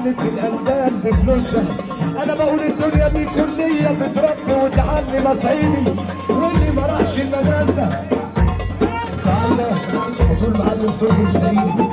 عملت الأندال بفلوسها أنا بقول الدنيا دي كلية بتربي وتعلم أصعيدي واللي ما راحش المدرسة صعبة بتقول معلم صوفي السعيد